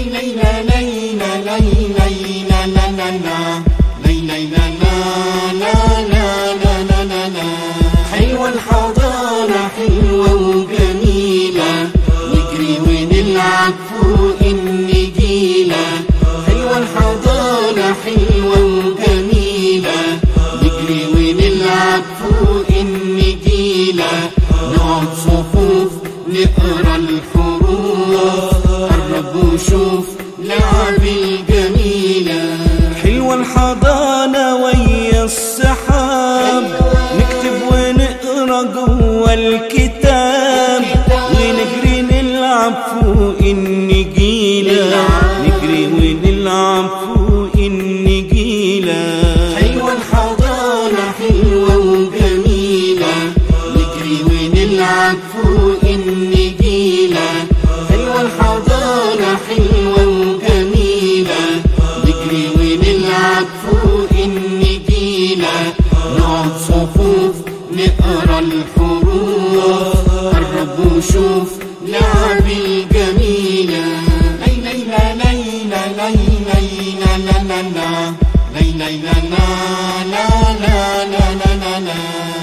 ليلى ليلى ليلى ليلى لا لا لا ليلى لا لا لا لا لا لا لا حلوة الحضانة حلوة وجميلة نجري ونلعب فوق النجيلة حلوة الحضانة حلوة وجميلة نجري ونلعب فوق النجيلة نقعد صفوف نقرا الحروف قرب وشوف لعب الجميلة حلوة الحضانة ويا السحاب نكتب ونقرا جوا الكتاب ونجري نلعب فوق النجيلة نجري ونلعب فوق النجيلة حلوة الحضانة حلوة وجميلة نجري ونلعب فوق النجيلة حلوة الحضانة حلوة وجميلة نجري ونلعب فوق النجيلة نقعد صفوف نقرا الحروف قرب وشوف لعب الجميلة ليلى ليلى ليلى ليلى ليلى لا لا لا ليلى لا لا لا لا لا لا لا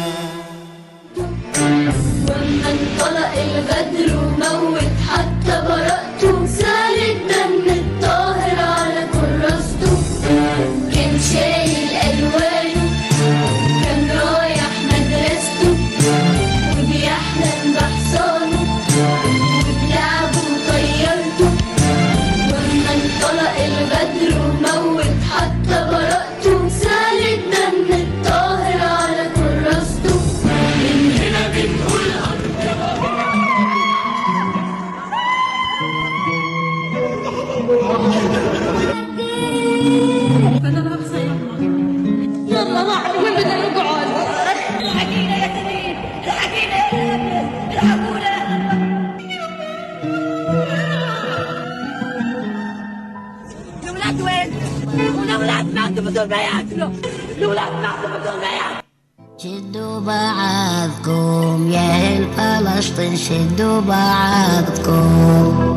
وأما انطلق الغدر وموت حتى برأته سال الدم الطاهر على كراسته كان شايل ألوانه كان رايح مدرسته وبيحلم بحصانه وبلعبه وطيرته وأما انطلق الغدر وموت حتى برأته سال الدم الطاهر على كراسته من هنا بنقول يلا راح وين بدنا نقعد الحقينا يا سمير الحقينا يا ابني الحقونا الأولاد وين؟ والأولاد ماتوا بدون ما ياكلوا الأولاد ماتوا بدون ما ياكلوا شدوا بعضكم يا اهل فلسطين شدوا بعضكم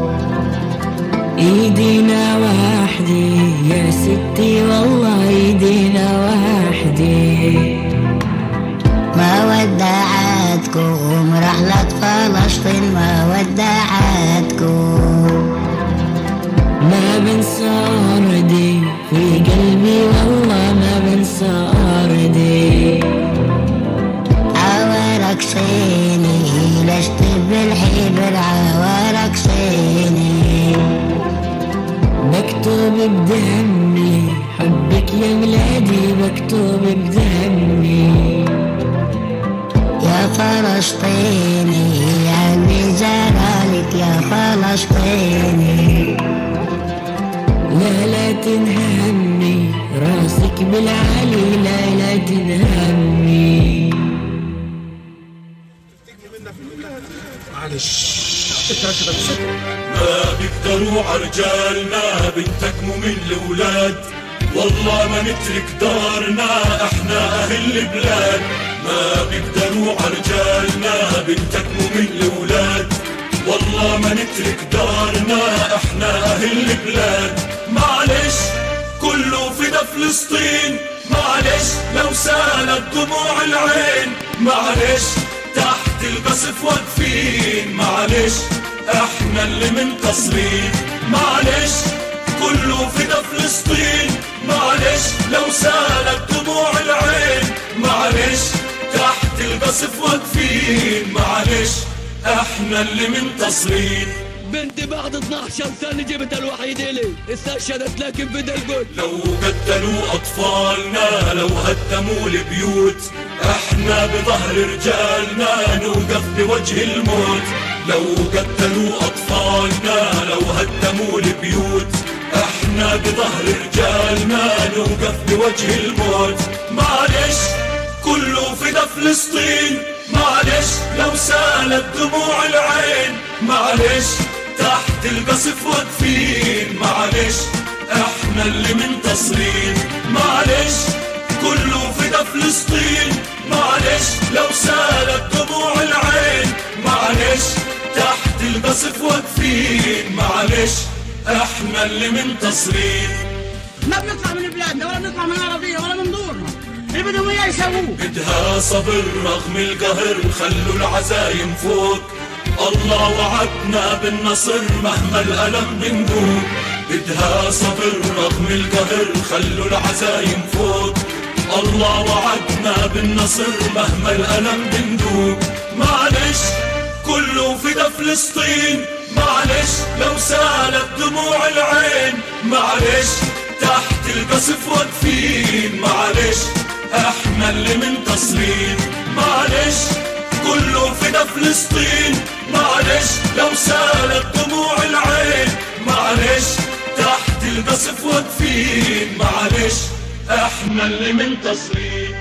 ايدينا وحدي يا ستي والله ايدينا وحدي ما ودعتكم رحلة فلسطين ما ودعتكم ما بنسى أرضي في قلبي والله ما بنسى أرضي عوارك صيني لست بالحبر عوارك صيني مكتوب بدمي حبك يا بلادي مكتوب بدمي يا فلسطيني عمي زرالك يا فلسطيني لا لا تنهمي راسك بالعالي لا لا تنهمي ما بيقدروا عرجالنا بنتكموا من الولاد والله ما نترك دارنا احنا اهل البلاد ما بيقدروا عرجالنا بنتكموا من الولاد والله ما نترك دارنا احنا اهل البلاد معلش كله فدا فلسطين معلش لو سالت دموع العين معلش تحت القصف واقفين معلش احنا اللي منتصرين معلش كله فدا فلسطين معلش لو سالت دموع العين معلش تحت القصف واقفين معلش احنا اللي منتصرين بنتي بعد 12 سنة جبتها الوحيدة لي استشهدت لكن في القدس لو قتلوا أطفالنا لو هدموا البيوت احنا بظهر رجالنا نوقف بوجه الموت لو قتلوا أطفالنا لو هدموا البيوت احنا بظهر رجالنا نوقف بوجه الموت معلش كله فدا فلسطين معلش لو سالت دموع العين معلش تحت القصف واقفين معلش احنا اللي منتصرين معلش كله فدا فلسطين معلش لو سالت دموع العين معلش تحت القصف واقفين معلش احنا اللي منتصرين ما بنطلع من بلادنا ولا بنطلع من اراضينا ولا من دورنا اللي بدهم اياه يسووه بدها صبر رغم القهر خلوا العزايم فوق الله وعدنا بالنصر مهما الألم بندوق بدها صبر رغم القهر خلوا العزايم فوق الله وعدنا بالنصر مهما الألم بندوق معلش كله فدا فلسطين معلش لو سالت دموع العين معلش تحت القصف واقفين معلش احنا اللي منتصرين معلش كله فدا فلسطين معلش لو سالت دموع العين معلش تحت القصف واقفين معلش احنا اللي منتصرين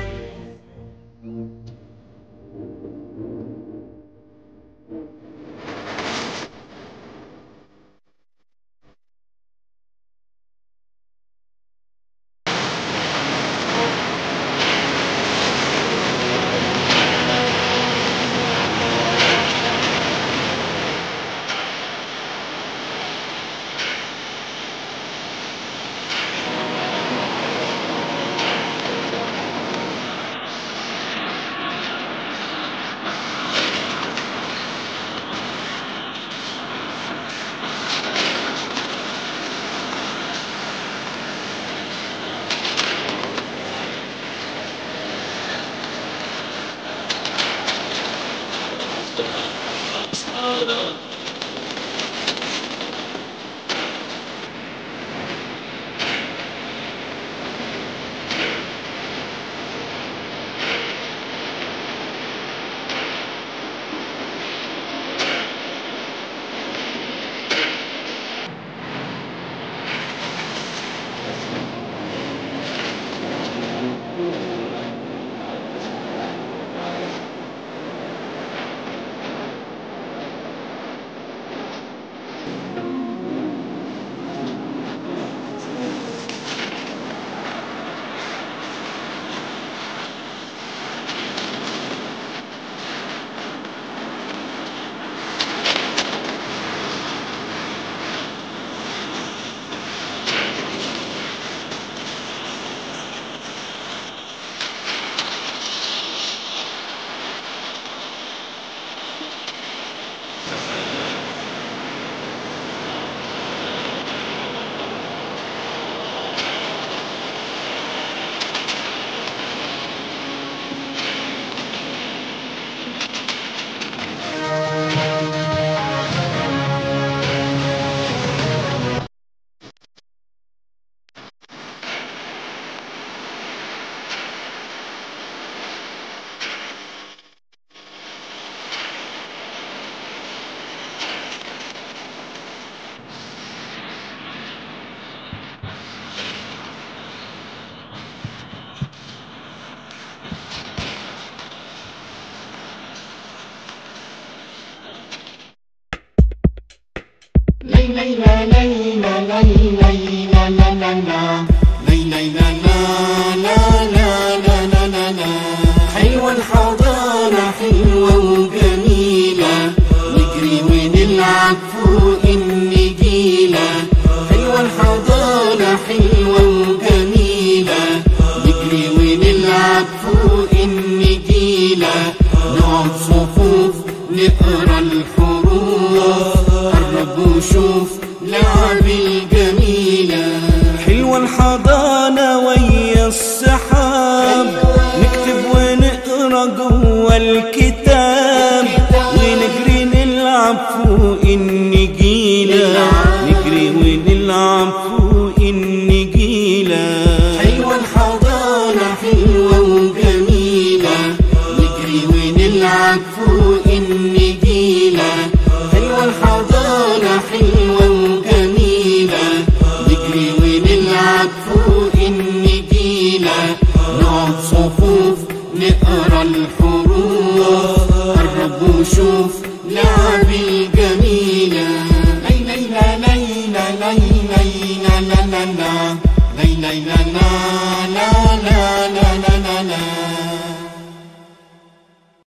حلوة الحضارة حلوة وجميلة نجري ونلعب فوق النجيلة حلوة الحضارة حلوة وجميلة نجري ونلعب فوق النجيلة نقعد صفوف نقرا الحروف قرب وشوف لعب الجميلة حلوة الحضانة ويا السحاب نكتب ونقرا جوا الكتاب ونجري نلعب فوق النجيلة نجري ونلعب فوق النجيلة حلوة الحضارة حلوة وجميلة نجري ونلعب فوق النجيلة حلوة الحضارة حلوة وجميلة نجري ونلعب فوق النجيلة نقعد صفوف نقرا الحروف قرب وشوف